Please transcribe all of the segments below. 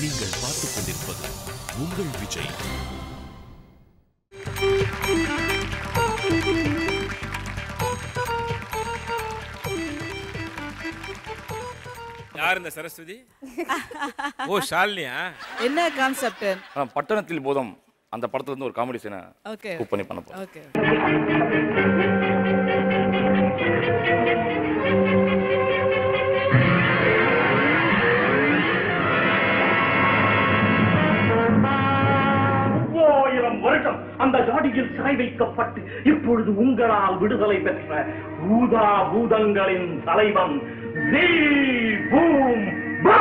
நீங்கள் பார்த்துக் கொண்டிருப்பது உங்கள் விஜய் யார் இந்த சரஸ்வதி ஓ ஷாலினியா என்ன கான்செப்ட் ஆ, பட்டணத்தில் போதும் அந்த படத்துல இருந்து ஒரு காமெடி சீனை ஓகே குக் பண்ணி பண்ண போறோம் ஓகே மூவாயிரம் வருடம் அந்த ஜாடியில் சிறை வைக்கப்பட்டு இப்பொழுது உங்களால் விடுதலை பெற்ற பூதா பூதங்களின் தலைவன் ஜீ பூம் பா!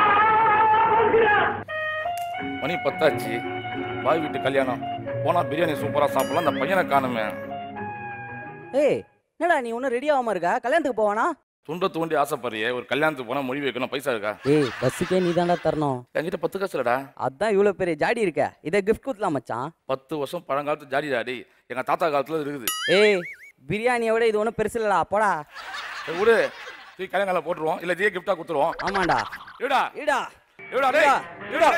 மணி பத்தாச்சு பாய் வீட்டு கல்யாணம் போனா பிரியாணி சூப்பரா சாப்பிடலாம் அந்த பையனை காணுமே ஏய் என்னடா நீ ஒன்றும் ரெடி ஆகாம இருக்கா கல்யாணத்துக்கு போவானா துண்ட தூண்டி ஆசைப்படுறியே ஒரு கல்யாணத்துக்கு போனா மொழி வைக்கணும் பைசா இருக்கா ஏய் பஸ்ஸுக்கே நீ தான்டா தரணும் என்கிட்ட பத்து காசு இல்லடா அதான் இவ்வளோ பெரிய ஜாடி இருக்க இதை கிஃப்ட் கொடுக்கலாம் மச்சான் பத்து வருஷம் பழங்காலத்து ஜாடி ஜாடி எங்க தாத்தா காலத்துல இருக்குது ஏய் பிரியாணியை விட இது ஒன்றும் பெருசு இல்லடா போடா சரி, விடு தூக்கி கல்யாணம் போட்டுருவோம் இல்ல இதே கிஃப்டா கொடுத்துருவோம் ஆமாண்டா ஏடா ஈடா ஏடா டேய் ஏடா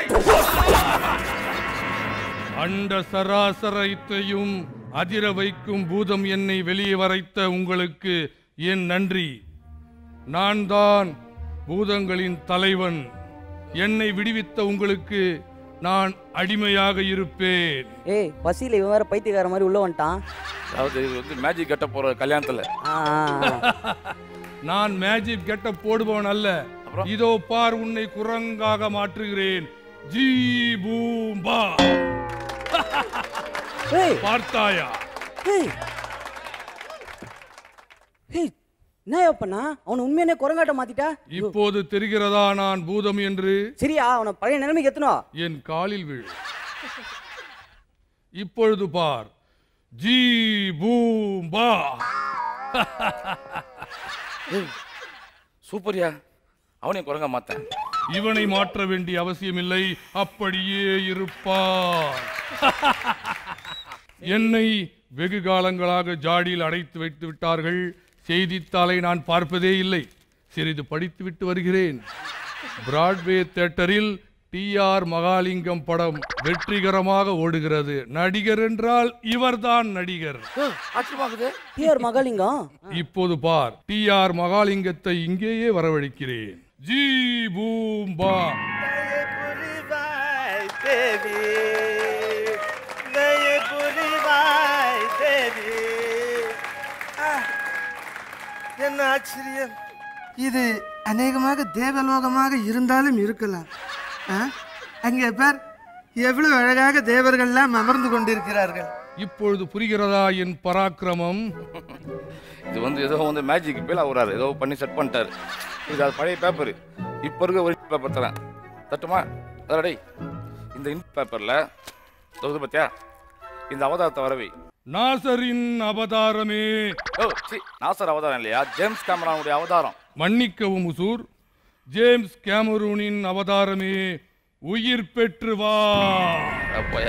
அண்ட சராசரத்தையும் அதிர வைக்கும் பூதம் என்னை வெளியே வரைத்த உங்களுக்கு என் நன்றி நான் தான் பூதங்களின் தலைவன் என்னை விடுவித்த உங்களுக்கு நான் அடிமையாக இருப்பேன் ஏய் பசியில் இவன் வேற பைத்தியக்கார மாதிரி உள்ள வந்துட்டான் அதாவது இது வந்து மேஜிக் கட்ட போற கல்யாணத்துல ஆ, ஆ, ஆ. நான் மேஜிக் கெட்ட போடுபவன் அல்ல அப்புறம்? இதோ பார் உன்னை குரங்காக மாற்றுகிறேன் ஜீ பூம்பா ஏய் பார்த்தாயா ஏய் ஏய் என்ன பண்ணா அவன் உண்மையானே குரங்காட்ட மாத்திட்டா இப்போது தெரிகிறதா நான் பூதம் என்று சரியா அவனை பழைய நிலைமைக்கு எத்தணும் என் காலில் விழு இப்பொழுது பார் ஜீ பூம்பா சூப்பர்யா அவனையும் குரங்க மாத்தேன் இவனை மாற்ற வேண்டிய அவசியமில்லை அப்படியே இருப்பார் என்னை வெகு காலங்களாக ஜாடியில் அடைத்து வைத்து விட்டார்கள் செய்தித்தாளை நான் பார்ப்பதே இல்லை சிறிது படித்து விட்டு வருகிறேன் பிராட்வே தியேட்டரில் டி ஆர் மகாலிங்கம் படம் வெற்றிகரமாக ஓடுகிறது நடிகர் என்றால் இவர்தான் நடிகர் ஆச்சரியமாகுது டிஆர் மகாலிங்கம் இப்போது பார் டி ஆர் மகாலிங்கத்தை இங்கேயே வரவழைக்கிறேன் ஜீ பூம்பா என்ன ஆச்சரியம் இது அநேகமாக தேவலோகமாக இருந்தாலும் இருக்கலாம் ஆ? அங்கே பார் எவ்வளவு அழகாக தேவர்கள்லாம் அமர்ந்து கொண்டிருக்கிறார்கள் இப்பொழுது புரிகிறதா என் பராக்கிரமம் இது வந்து ஏதோ வந்து மேஜிக் பேல ஆகுறாரு ஏதோ பண்ணி செட் பண்ணிட்டாரு இது அது பழைய பேப்பர் இப்போ இருக்க ஒரு பேப்பர் தரேன் தட்டுமா அதான் டேய் இந்த இன் பேப்பரில் தொகுது பார்த்தியா இந்த அவதாரத்தை வரவை நாசரின் அவதாரமே ஓ சி நாசர் அவதாரம் இல்லையா ஜேம்ஸ் கேமரானுடைய அவதாரம் மன்னிக்கவும் உசூர் ஜேம்ஸ் கேமரூனின் அவதாரமே உயிர் பெற்று வா அப்போய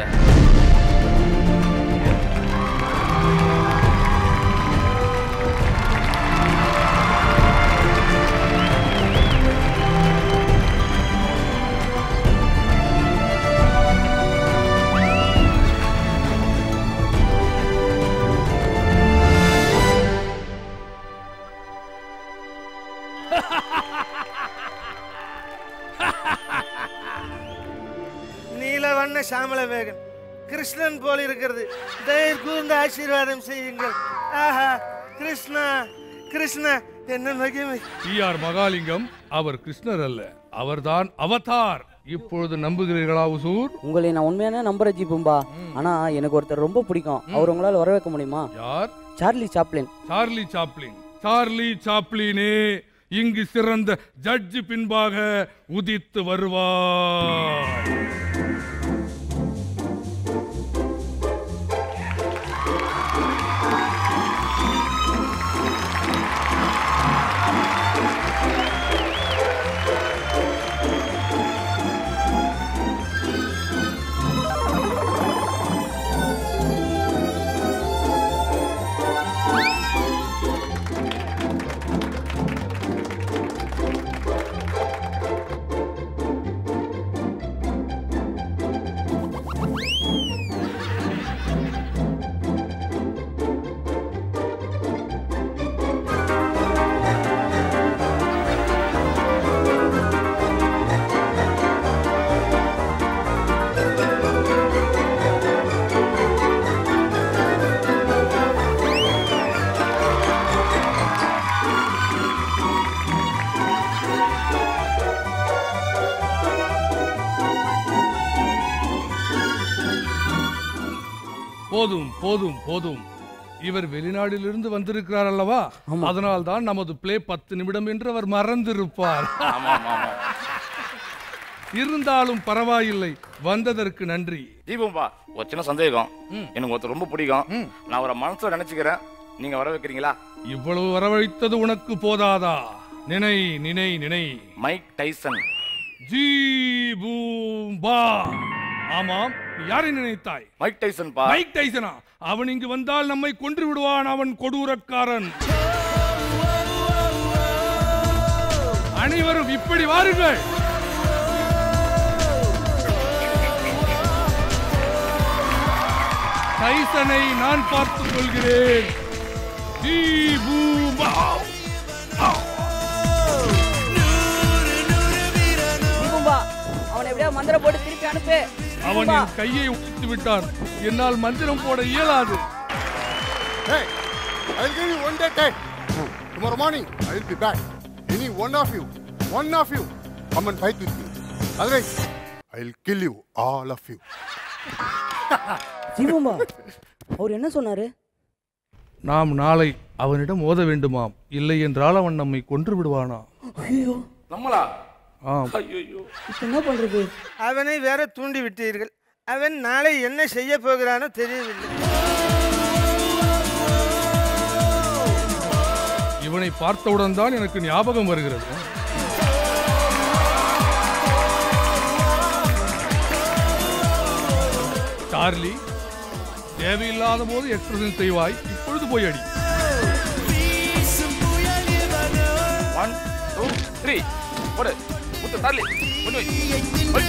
நீலவண்ண சாமல வேகன் கிருஷ்ணன் போல் இருக்கிறது தயவு கூர்ந்து ஆசீர்வாதம் செய்யுங்கள் ஆஹா கிருஷ்ணா கிருஷ்ணா என்ன மகிமை டி ஆர் மகாலிங்கம் அவர் கிருஷ்ணர் அல்ல அவர்தான் அவதார் இப்பொழுது நம்புகிறீர்களா உசூர் உங்களை நான் உண்மையான நம்புற ஜீப்பும்பா ஆனா எனக்கு ஒருத்தர் ரொம்ப பிடிக்கும் அவர் உங்களால வர வைக்க முடியுமா யார் Charlie Chaplin Charlie Chaplin Charlie சாப்ளினே இங்கு சிறந்த ஜட்ஜி பின்பாக உதித்து வருவார் போதும் போதும் போதும் இவர் வெளிநாட்டிலிருந்து வந்திருக்கிறார் அல்லவா அதனால் தான் நமது பிளே பத்து நிமிடம் என்று அவர் மறந்திருப்பார் ஆமா ஆமா ஆமா இருந்தாலும் பரவாயில்லை வந்ததற்கு நன்றி தீபம்பா ஒரு சின்ன சந்தேகம் ம். எனக்கு ஒருத்தர் ரொம்ப பிடிக்கும் ம். நான் அவரை மனசுல நினைச்சுக்கிறேன் நீங்க வர வைக்கிறீங்களா இவ்வளவு வரவழைத்தது உனக்கு போதாதா நினை நினை நினை மைக் டைசன் ஜீ பூம் பா ஆமாம் நீ யாரை நினைத்தாய் மைக் டைசன் பா மைக் டைசனா அவன் இங்கு வந்தால் நம்மை கொன்று விடுவான் அவன் கொடூரக்காரன் அனைவரும் இப்படி வாருங்கள் டைசனை நான் பார்த்துக் கொள்கிறேன் ஜீ பூம் பா தீபம்பா அவனை எப்படியா மந்திர போட்டு திருப்பி அனுப்பு அவன் தீபம்பா, என் கையை உடைத்து விட்டான் என்னால் மந்திரம் போட இயலாது Hey, I'll give you one day time. Tomorrow morning, I will be back. Any one of you, one of you, come and fight with me. Otherwise, I'll kill you, all of you. தீபம்பா அவர் என்ன சொன்னாரு நாம் நாளை அவனிடம் ஓத வேண்டுமாம் இல்லை என்றால் அவன் நம்மை கொன்று விடுவானா ஐயோ நம்மளா ஆம் ஐயோ இப்ப என்ன பண்றது அவனை வேற தூண்டி விட்டீர்கள் அவன் நாளை என்ன செய்ய போகிறானோ தெரியவில்லை இவனை பார்த்தவுடன் தான் எனக்கு ஞாபகம் வருகிறது சார்லி தேவையில்லாத போது எக்ஸசைஸ் செய்வாய் இப்பொழுது போய் அடி ஒன் டூ த்ரீ போடு முத்து தள்ளி கொண்டு வை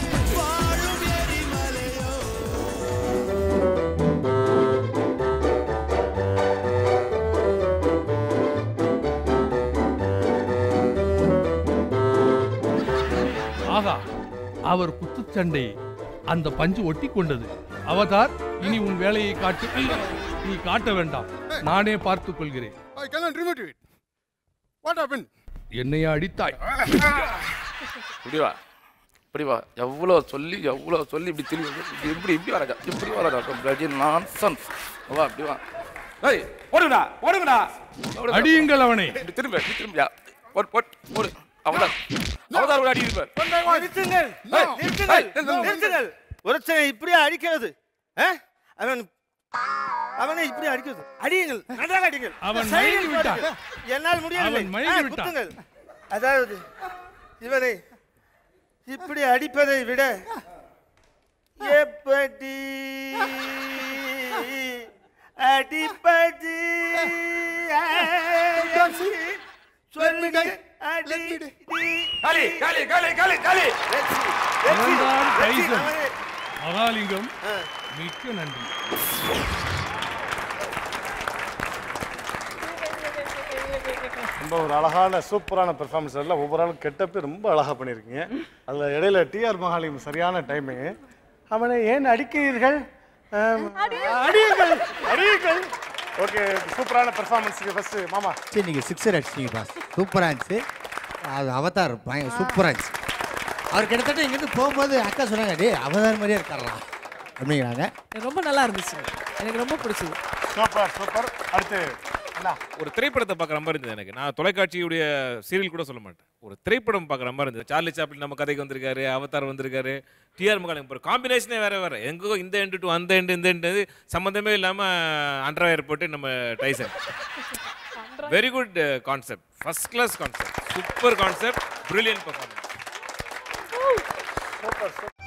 ஆகா அவர் குத்துச்சண்டை அந்த பஞ்சு ஒட்டி கொண்டது அவதார் இனி உன் வேலையை காட்டு ஐயோ, நீ காட்ட வேண்டாம் நானே பார்த்துக் கொள்கிறேன் I cannot remove it. What happened? என்னையா அடித்தாய் இப்படி வா இப்படி வா எவ்வளோ சொல்லி எவ்வளோ சொல்லி இப்படி திரும்பி வந்து, இப்படி இப்படி இப்படி வராஜா இப்படி வராஜா பிளடி நான்சன்ஸ் வா இப்படி வா ஏய் ஓடுங்கடா ஓடுங்கடா ஓடுங்கடா. அடியுங்கள் அவனை இப்படி திரும்ப இப்படி திரும்பியா போட் போட் போடு அவதார் அவதார் கூட அடி இருப்பார் நிறுத்துங்கள் ஏய், நிறுத்துங்கள் ஏய், நிறுத்துங்கள். நிறுத்துங்கள் ஒருத்தனை இப்படியே அடிக்கிறது ஆ? அவன் அவனை இப்படி அடிக்கிறது அடியுங்கள் நன்றாக அடியுங்கள் அவன் சைடில் மயங்கி விட்டான். போடுங்கள். என்னால் முடியவில்லை அவன் மயங்கி ஆ, விட்டான். குத்துங்கள் அதாவது இவனை இப்படி அடிப்பதை விட எப்படி அடிப்பது சொல்லுங்க அடி காலி காலி காலி காலி காலி அவன்தான் டைசன் மகாலிங்கம் மிக்க நன்றி ரொம்ப ஒரு அழகான சூப்பரான பெர்ஃபார்மன்ஸ் எல்லாம் ஒவ்வொரு ஆளும் கெட்டப்பே ரொம்ப அழகாக பண்ணியிருக்கீங்க அதில் இடையில டிஆர் மகாலிங்கம் சரியான டைமிங் அவனை ஏன் அடிக்கிறீர்கள் ஆம், அடியுங்கள் அடியுங்கள் ஓகே சூப்பரான பெர்ஃபார்மன்ஸுக்கு ஃபஸ்ட்டு மாமா சரி நீங்கள் சிக்ஸர் அடிச்சிட்டீங்க பாஸ் சூப்பராக இருந்துச்சு அது அவதார் பய சூப்பராக இருந்துச்சு அவர் கிட்டத்தட்ட இங்கேருந்து போகும்போது அக்கா சொன்னாங்க டே அவதார் மாதிரியே இருக்காரலாம் அப்படிங்கிறாங்க ரொம்ப நல்லா இருந்துச்சு எனக்கு ரொம்ப பிடிச்சது சூப்பர் சூப்பர் அடுத்து என்ன ஒரு திரைப்படத்தை பார்க்குற மாதிரி இருந்தது எனக்கு நான் தொலைக்காட்சியுடைய சீரியல் கூட சொல்ல மாட்டேன் ஒரு திரைப்படம் பார்க்குற மாதிரி இருந்தது சார்லி சாப்ளின் நம்ம கதைக்கு வந்திருக்காரு அவதார் வந்திருக்காரு டிஆர் மகாலிங் ஒரு காம்பினேஷனே வேற வேற எங்கோ இந்த எண்டு டு அந்த எண்டு இந்த எண்டு சம்மந்தமே இல்லாமல் அண்டர்வயர் போட்டு நம்ம Tyson very good concept first class concept super concept brilliant performance